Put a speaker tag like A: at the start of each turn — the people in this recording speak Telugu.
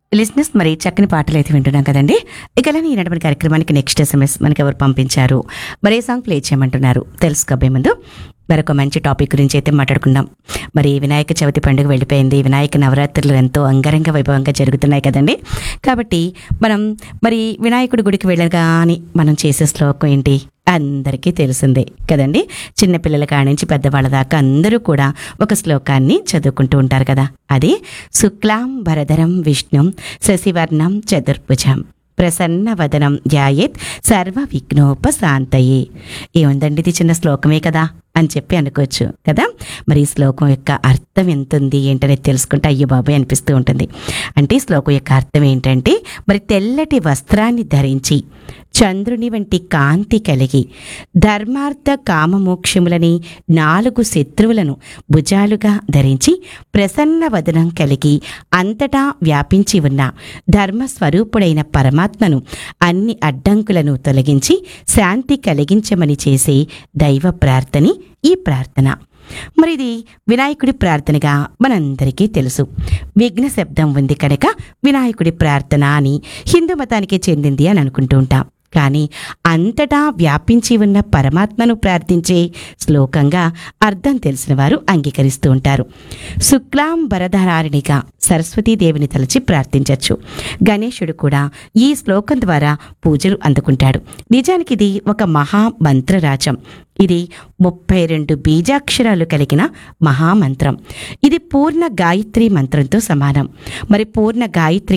A: లిజినెస్ మరి చక్కని పాటలు అయితే వింటున్నాం కదండి ఇక అలానే ఈనాటి కార్యక్రమానికి నెక్స్ట్ ఎస్ఎంఎస్ మనకి ఎవరు పంపించారు మరి ఏ సాంగ్ ప్లే చేయమంటున్నారు తెలుసుకోబోయే ముందు మరొక మంచి టాపిక్ గురించి అయితే మాట్లాడుకుందాం మరి వినాయక చవితి పండుగ వెళ్ళిపోయింది వినాయక నవరాత్రులు ఎంతో అంగరంగ వైభవంగా జరుగుతున్నాయి కదండి కాబట్టి మనం మరి వినాయకుడి గుడికి వెళ్ళగానే మనం చేసే శ్లోకం ఏంటి అందరికీ తెలిసిందే కదండి చిన్నపిల్లల కానించి పెద్దవాళ్ళ దాకా అందరూ కూడా ఒక శ్లోకాన్ని చదువుకుంటూ ఉంటారు కదా అది శుక్లాం వరదరం విష్ణుం శశివర్ణం చతుర్భుజం ప్రసన్న వదనం ధ్యాయేత్ సర్వ విఘ్నోపశాంతయే ఏముందండి ఇది చిన్న శ్లోకమే కదా అని చెప్పి అనుకోవచ్చు కదా మరి ఈ శ్లోకం యొక్క అర్థం ఎంత ఉంది ఏంటనేది తెలుసుకుంటే అయ్యో బాబాయ్ అనిపిస్తూ ఉంటుంది అంటే ఈ శ్లోకం యొక్క అర్థం ఏంటంటే మరి తెల్లటి వస్త్రాన్ని ధరించి చంద్రుని వంటి కాంతి కలిగి ధర్మార్థ కామమోక్షములని నాలుగు శత్రువులను భుజాలుగా ధరించి ప్రసన్న వదనం కలిగి అంతటా వ్యాపించి ఉన్న ధర్మస్వరూపుడైన పరమాత్మను అన్ని అడ్డంకులను తొలగించి శాంతి కలిగించమని చేసే దైవ ప్రార్థని ఈ ప్రార్థన మరి ఇది వినాయకుడి ప్రార్థనగా మనందరికీ తెలుసు విఘ్న శబ్దం ఉంది కనుక వినాయకుడి ప్రార్థన అని హిందూ మతానికి చెందింది అని అనుకుంటూ ఉంటాం కానీ అంతటా వ్యాపించి ఉన్న పరమాత్మను ప్రార్థించే శ్లోకంగా అర్థం తెలిసిన వారు అంగీకరిస్తూ ఉంటారు శుక్లాం వరధరారిణిగా సరస్వతీదేవిని తలచి ప్రార్థించవచ్చు గణేశుడు కూడా ఈ శ్లోకం ద్వారా పూజలు అందుకుంటాడు నిజానికి ఇది ఒక మహా మంత్రరాజం ఇది ముప్పై రెండు బీజాక్షరాలు కలిగిన మహామంత్రం ఇది పూర్ణ గాయత్రి మంత్రంతో సమానం మరి పూర్ణ గాయత్రి